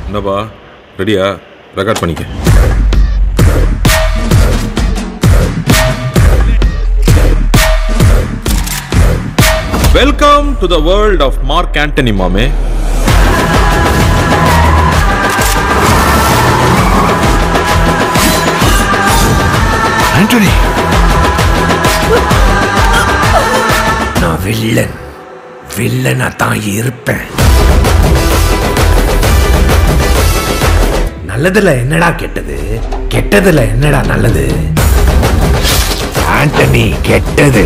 என்னப்பா ரெடியா ரெக்கார்ட் பண்ணிக்க welcome to the world of Mark Antony மாமே ஆண்டனி நான் வில்லன் வில்லனா தான் இருப்பேன் நல்லதுல என்னடா கெட்டது கெட்டதுல என்னடா நல்லது ஆண்டனி கெட்டது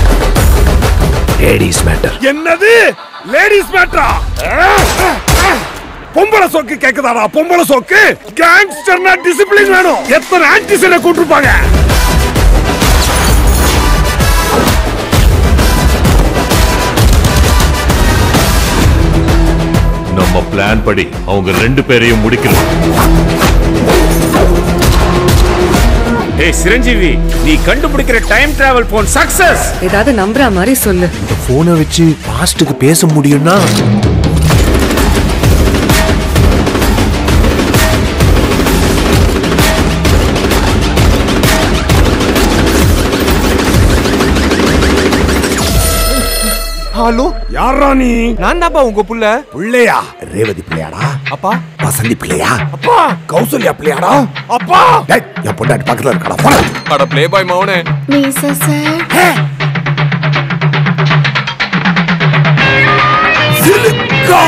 லேடிஸ் மேட்டர் என்னது லேடிஸ் மேட்டரா பொம்பளை சோக்கு கேக்குதாடா பொம்பளை சோக்கு கேங்ஸ்டர்னா டிசிப்ளின் வேணும் எத்தனை ஆன்டிசனை கூட்டிருப்பாங்க நம்ம பிளான் படி அவங்க ரெண்டு பேரையும் முடிக்கணும் ஏய் சிரஞ்சீவி நீ கண்டுபிடிக்கிற டைம் டிராவல் போன் சக்சஸ் ஏதாவது நம்புற மாதிரி சொல்லு இந்த போனை வச்சு பாஸ்டுக்கு பேச முடியும்னா ஹலோ யாரா நீ நான் தான்ப்பா உங்க புள்ள பிள்ளையா ரேவதி பிள்ளையாடா அப்பா வசந்தி பிள்ளையா அப்பா கௌசல்யா பிள்ளையாடா அப்பா டேய், என் பொண்டாட்டி பக்கத்துல இருக்கடா போடா அட ப்ளே பாய் மௌனே மீசா சார் சிலுக்கா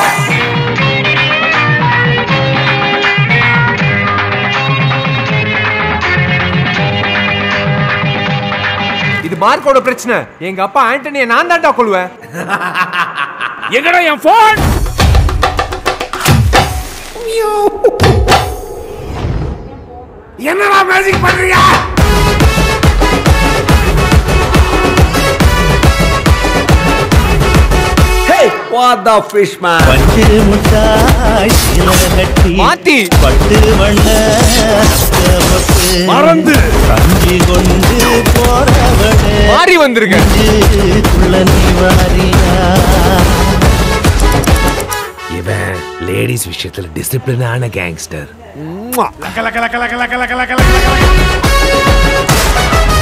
இது மார்க்கோட பிரச்சனை எங்க அப்பா ஆண்டனியை நான் தான்டா கொள்வேன் எங்கடா என் போன் என்னடா மேஜிக் பண்றியா வாட் த ஃபிஷ் மேன் பட்டு முட்டாய் கட்டி மாத்தி பட்டு வண்ண அஸ்தமத்து மறந்து கஞ்சி கொண்டு போறவளே மாறி வந்திருக்கேன் குள்ள நீ வாரியா இவன் லேடிஸ் விஷயத்துல டிசிப்ளினான கேங்ஸ்டர் லக்க லக்க லக்க லக்க லக்க லக்க லக்க லக்க லக்க